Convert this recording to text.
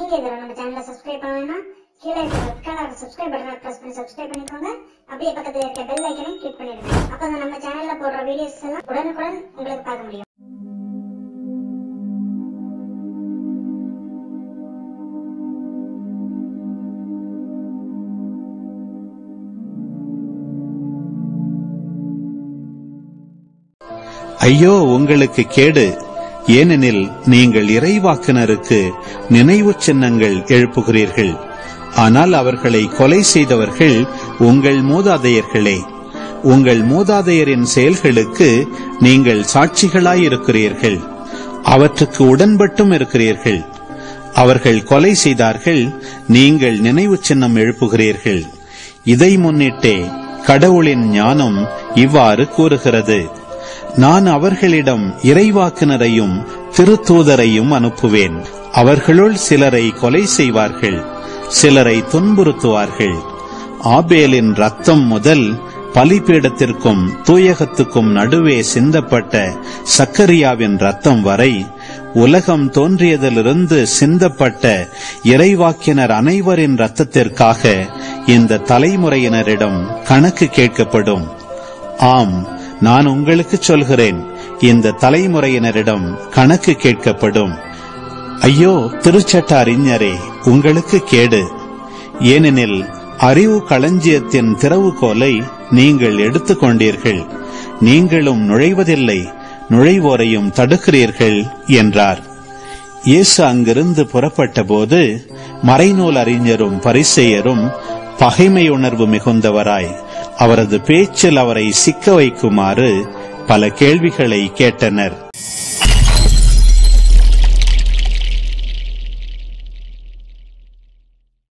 நீங்க இதுல நம்ம சேனலை சப்ஸ்கிரைப் பண்ணணும்னா கீழே இருக்க ரெட் கலர் சப்ஸ்கிரைப் பட்டனை பிரஸ் பண்ணி சப்ஸ்கிரைப் பண்ணிக்கோங்க அப்படியே பக்கத்துல இருக்க பெல் ஐக்கனையும் கிளிக் பண்ணிடுங்க அப்பதான் நம்ம சேனல்ல போடுற வீடியோஸ் எல்லாம் உடனுக்குடன் உங்களுக்கு பார்க்க முடியும் ஐயோ உங்களுக்கு கேடு ஏனெனில் நீங்கள் இறைவாக்கினருக்கு நினைவு சின்னங்கள் எழுப்புகிறீர்கள் ஆனால் அவர்களை கொலை செய்தவர்கள் உங்கள் மூதாதையர்களே உங்கள் மூதாதையரின் செயல்களுக்கு நீங்கள் சாட்சிகளாயிருக்கிறீர்கள் அவற்றுக்கு உடன்பட்டும் இருக்கிறீர்கள் அவர்கள் கொலை செய்தார்கள் நீங்கள் நினைவு சின்னம் எழுப்புகிறீர்கள் இதை முன்னிட்டே கடவுளின் ஞானம் இவ்வாறு கூறுகிறது நான் அவர்களிடம் இறைவாக்குனரையும் திருத்தூதரையும் அனுப்புவேன் அவர்களுள் சிலரை கொலை செய்வார்கள் சிலரை துன்புறுத்துவார்கள் ஆபேலின் ரத்தம் முதல் பலிபீடத்திற்கும் தூயகத்துக்கும் நடுவே சிந்தப்பட்ட சக்கரியாவின் ரத்தம் வரை உலகம் தோன்றியதிலிருந்து சிந்தப்பட்ட இறைவாக்கினர் அனைவரின் ரத்தத்திற்காக இந்த தலைமுறையினரிடம் கணக்கு கேட்கப்படும் ஆம் நான் உங்களுக்கு சொல்கிறேன் இந்த தலைமுறையினரிடம் கணக்கு கேட்கப்படும் ஐயோ திருச்சட்ட அறிஞரே உங்களுக்கு கேடு ஏனெனில் அறிவு களஞ்சியத்தின் திறவுகோலை நீங்கள் எடுத்துக்கொண்டீர்கள் நீங்களும் நுழைவதில்லை நுழைவோரையும் தடுக்கிறீர்கள் என்றார் இயேசு அங்கிருந்து புறப்பட்டபோது மறைநூல் அறிஞரும் பரிசெயரும் பகைமை உணர்வு மிகுந்தவராய் அவரது பேச்சில் அவரை சிக்க வைக்குமாறு பல கேள்விகளை கேட்டனர்